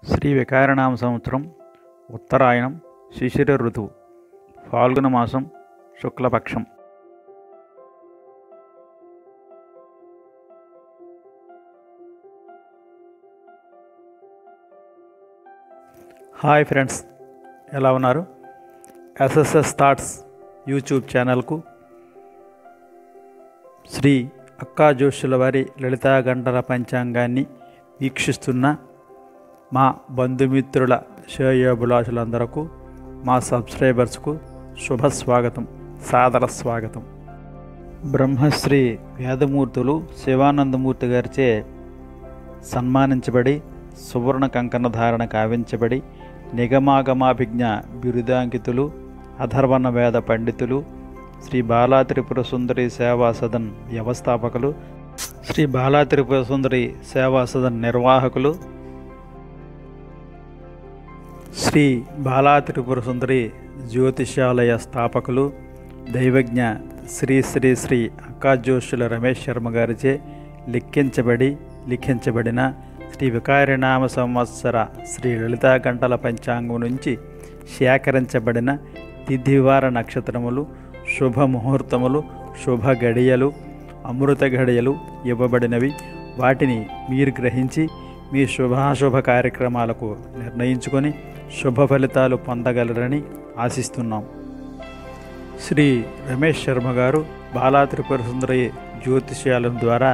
శ్రీ వికారనామ సంవత్సరం ఉత్తరాయణం శిశిర ఋతువు ఫాల్గుణ మాసం శుక్లపక్షం హాయ్ ఫ్రెండ్స్ ఎలా ఉన్నారు ఎస్ఎస్ఎస్ థాట్స్ యూట్యూబ్ ఛానల్కు శ్రీ అక్కా జోషుల వారి లలితా గంటల పంచాంగాన్ని వీక్షిస్తున్న మా బంధుమిత్రుల శ్రేయోభిలాషులందరకు మా సబ్స్క్రైబర్స్కు శుభ స్వాగతం సాదర స్వాగతం బ్రహ్మశ్రీ వేదమూర్తులు శివానందమూర్తి గారిచే సన్మానించబడి సువర్ణ కంకణ ధారణ కావించబడి నిగమాగమాభిజ్ఞ బిరుదాంకితులు అధర్వణ వేద పండితులు శ్రీ బాలా త్రిపుర సుందరి సేవా సదన్ వ్యవస్థాపకులు శ్రీ బాలా త్రిపుర సుందరి సేవా సదన్ నిర్వాహకులు శ్రీ బాలా త్రిపుర సుందరి జ్యోతిషాలయ స్థాపకులు దైవజ్ఞ శ్రీ శ్రీ శ్రీ అక్కాజోషుల రమేష్ శర్మ గారిచే లిఖించబడి లిఖించబడిన శ్రీ వికారినామ సంవత్సర శ్రీ లలితా గంటల పంచాంగం నుంచి సేకరించబడిన తిథివార నక్షత్రములు శుభ ముహూర్తములు శుభ గడియలు అమృత గడియలు ఇవ్వబడినవి వాటిని మీరు గ్రహించి మీ శుభాశుభ కార్యక్రమాలకు నిర్ణయించుకొని శుభ ఫలితాలు పొందగలరని ఆశిస్తున్నాం శ్రీ రమేష్ శర్మ గారు బాలా త్రిపుర సుందరి జ్యోతిష్యాలం ద్వారా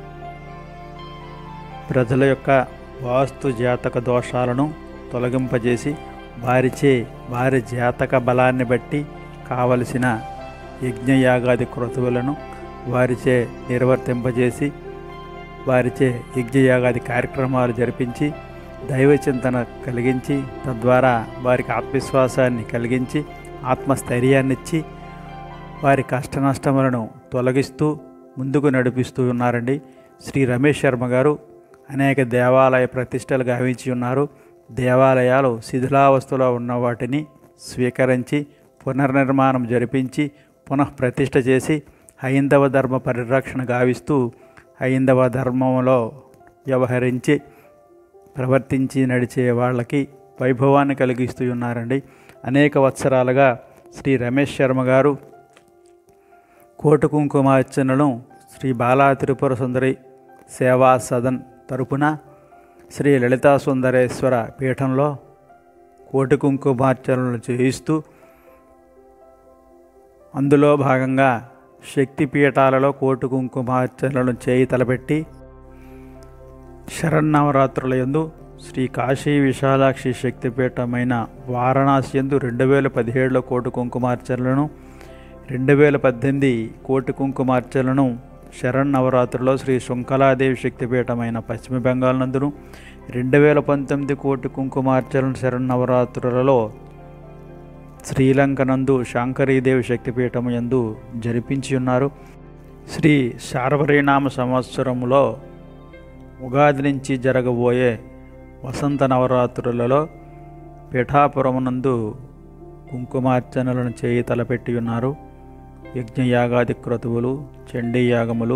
ప్రజల యొక్క వాస్తు జాతక దోషాలను తొలగింపజేసి వారిచే వారి జాతక బలాన్ని బట్టి కావలసిన యజ్ఞయాగాది క్రతువులను వారిచే నిర్వర్తింపజేసి వారిచే యజ్ఞయాగాది కార్యక్రమాలు జరిపించి దైవ చింతన కలిగించి తద్వారా వారికి ఆత్మవిశ్వాసాన్ని కలిగించి ఆత్మస్థైర్యాన్నిచ్చి వారి కష్ట నష్టములను తొలగిస్తూ ముందుకు నడిపిస్తూ ఉన్నారండి శ్రీ రమేష్ శర్మ గారు అనేక దేవాలయ ప్రతిష్టలు గావించి ఉన్నారు దేవాలయాలు శిథిలావస్థలో ఉన్న వాటిని స్వీకరించి పునర్నిర్మాణం జరిపించి పునః ప్రతిష్ఠ చేసి హైందవ ధర్మ పరిరక్షణ గావిస్తూ హైందవ ధర్మంలో వ్యవహరించి ప్రవర్తించి నడిచే వాళ్ళకి వైభవాన్ని కలిగిస్తూ ఉన్నారండి అనేక వత్సరాలుగా శ్రీ రమేష్ శర్మ గారు కోటు కుంకుమార్చనను శ్రీ బాలా త్రిపుర సుందరి సేవా సదన్ తరపున శ్రీ లలితా సుందరేశ్వర పీఠంలో కోటి కుంకుమార్చనలు చేయిస్తూ అందులో భాగంగా శక్తి పీఠాలలో కోటి కుంకుమార్చనలను చేయి తలపెట్టి శరన్నవరాత్రుల యందు శ్రీ కాశీ విశాలాక్షి శక్తిపీఠమైన వారణాసి యందు రెండు వేల పదిహేడులో కోటి కుంకుమార్చనలను రెండు వేల పద్దెనిమిది కోటి కుంకుమార్చనలను శరన్నవరాత్రిలో శ్రీ శృంఖలాదేవి శక్తిపీఠమైన పశ్చిమ బెంగాల్ నందును రెండు వేల పంతొమ్మిది కోటి కుంకుమార్చన శరన్నవరాత్రులలో శ్రీలంక నందు శాంకరీదేవి శక్తిపీఠం యందు జరిపించి ఉన్నారు శ్రీ శార్వరీనామ సంవత్సరములో ఉగాది నుంచి జరగబోయే వసంత నవరాత్రులలో పీఠాపురమునందు కుంకుమార్చనలను చేయి తలపెట్టి ఉన్నారు యజ్ఞయాగాది క్రతువులు చండీ యాగములు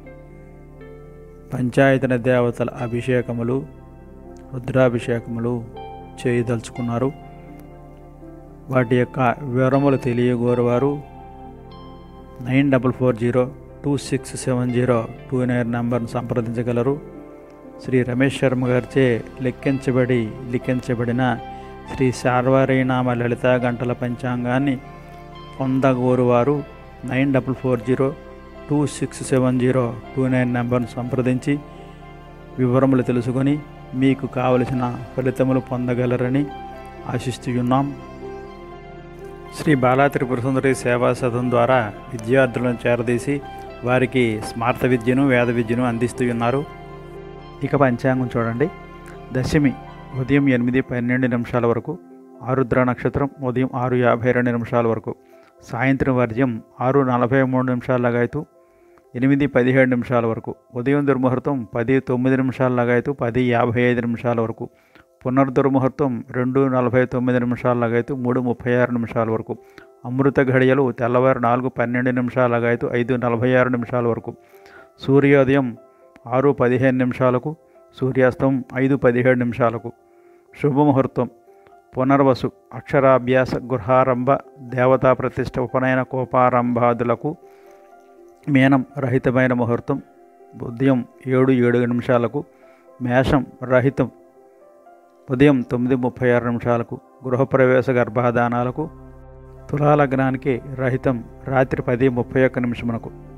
పంచాయతన దేవతల అభిషేకములు రుద్రాభిషేకములు చేయదలుచుకున్నారు వాటి యొక్క వివరములు తెలియగోరువారు nine double four zero two six seven zero two nine నెంబర్ను సంప్రదించగలరు శ్రీ రమేష్ శర్మ గారిచే లెక్కించబడి లిఖించబడిన శ్రీ శార్వారీనామ లలితా గంటల పంచాంగాన్ని పొందగోరువారు nine double four zero two six seven zero two nine నెంబర్ను సంప్రదించి వివరములు తెలుసుకొని మీకు కావలసిన ఫలితములు పొందగలరని ఆశిస్తున్నాం శ్రీ బాలా త్రిపుర సుందరి సేవా సదన్ ద్వారా విద్యార్థులను చేరదీసి వారికి స్మార్త విద్యను వేద విద్యను అందిస్తూ ఉన్నారు ఇక పంచాంగం చూడండి దశమి ఉదయం ఎనిమిది పన్నెండు నిమిషాల వరకు ఆరుద్ర నక్షత్రం ఉదయం ఆరు యాభై రెండు నిమిషాల వరకు సాయంత్రం వర్జ్యం ఆరు నలభై మూడు నిమిషాల లగాయతు ఎనిమిది పదిహేడు నిమిషాల వరకు ఉదయం దుర్ముహూర్తం పది తొమ్మిది నిమిషాల లగాయతు పది యాభై ఐదు నిమిషాల వరకు పునర్దుర్ముహూర్తం రెండు నలభై తొమ్మిది నిమిషాల లగాయతు మూడు ముప్పై ఆరు నిమిషాల వరకు అమృత ఘడియలు తెల్లవారు నాలుగు పన్నెండు నిమిషాల లగాయతు ఐదు నలభై ఆరు నిమిషాల వరకు సూర్యోదయం ఆరు పదిహేను నిమిషాలకు సూర్యాస్తం ఐదు పదిహేడు నిమిషాలకు శుభముహూర్తం పునర్వసు అక్షరాభ్యాస గృహారంభ దేవతా ప్రతిష్ట ఉపనయన కోపారంభాదులకు మీనం రహితమైన ముహూర్తం ఉదయం ఏడు ఏడు నిమిషాలకు మేషం రహితం ఉదయం తొమ్మిది ముప్పై ఆరు నిమిషాలకు గృహప్రవేశ గర్భాధానాలకు తులాలగ్నానికి రహితం రాత్రి పది ముప్పై ఒక్క నిమిషమునకు